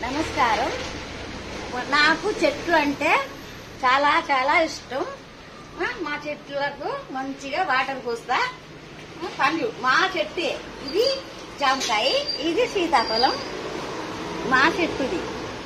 నమస్కారం నాకు చెట్లు అంటే చాలా చాలా ఇష్టం ఆ, మా చెట్లకు మంచిగా వాటర్ పోస్తా ఆ, పండ్లు మా చెట్టే ఇది జామకాయ ఇది సీతాఫలం మా చెట్టుది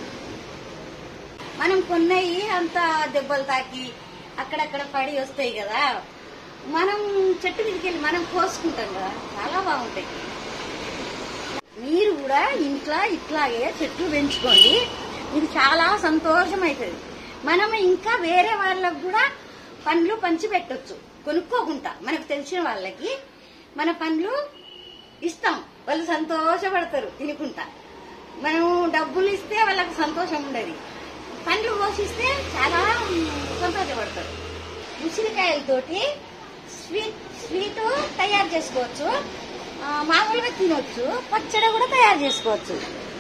మనం కొన్నవి అంత దెబ్బలు తాకి అక్కడక్కడ పడి వస్తాయి కదా మనం చెట్టు మీదకి వెళ్ళి మనం కోసుకుంటాం కదా చాలా బాగుంటాయి మీరు కూడా ఇంట్లో ఇట్లాగే చెట్లు పెంచుకోండి ఇది చాలా సంతోషం అవుతుంది మనం ఇంకా వేరే వాళ్ళకు కూడా పండ్లు పంచి పెట్టొచ్చు కొనుక్కోకుండా మనకు తెలిసిన వాళ్ళకి మన పండ్లు ఇస్తాం వాళ్ళు సంతోషపడతారు తినుకుంటా మనం డబ్బులు ఇస్తే వాళ్ళకి సంతోషం ఉండదు పండ్లు పోషిస్తే చాలా సంతోషపడతారు ఉసిరికాయలతోటి స్వీట్ స్వీట్ తయారు చేసుకోవచ్చు ఆ, మామూలుగా తినొచ్చు పచ్చడి కూడా తయారు చేసుకోవచ్చు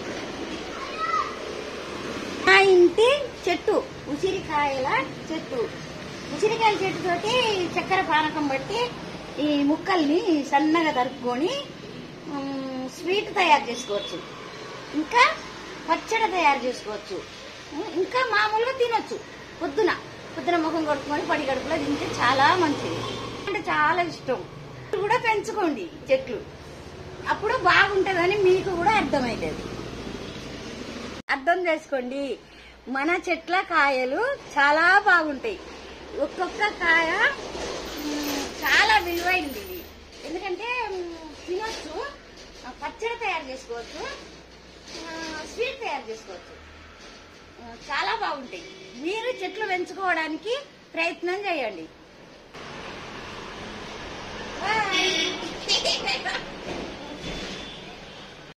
మా ఇంటి చెట్టు ఉసిరికాయల చెట్టు ఉసిరికాయల చెట్టు తోటి చక్కెర పానకం బట్టి ఈ ముక్కల్ని సన్నగా తరుపుకొని ఉమ్, స్వీట్ తయారు చేసుకోవచ్చు ఇంకా పచ్చడి తయారు చేసుకోవచ్చు ఉమ్, ఇంకా మామూలుగా తినొచ్చు పొద్దున పొద్దున ముఖం కడుక్కొని పడి కడుపులో తింటే చాలా మంచిది అంటే చాలా ఇష్టం మీరు కూడా పెంచుకోండి చెట్లు అప్పుడు బాగుంటుందని మీకు కూడా అర్థమవుతుంది అర్థం చేసుకోండి మన చెట్ల కాయలు చాలా బాగుంటాయి ఒక్కొక్క కాయ మ్, చాలా విలువైంది ఇది ఎందుకంటే మ్, తినొచ్చు ఆ, పచ్చడి తయారు చేసుకోవచ్చు ఆ, స్వీట్ తయారు చేసుకోవచ్చు ఆ, చాలా బాగుంటాయి మీరు చెట్లు పెంచుకోవడానికి ప్రయత్నం చేయండి బాయ్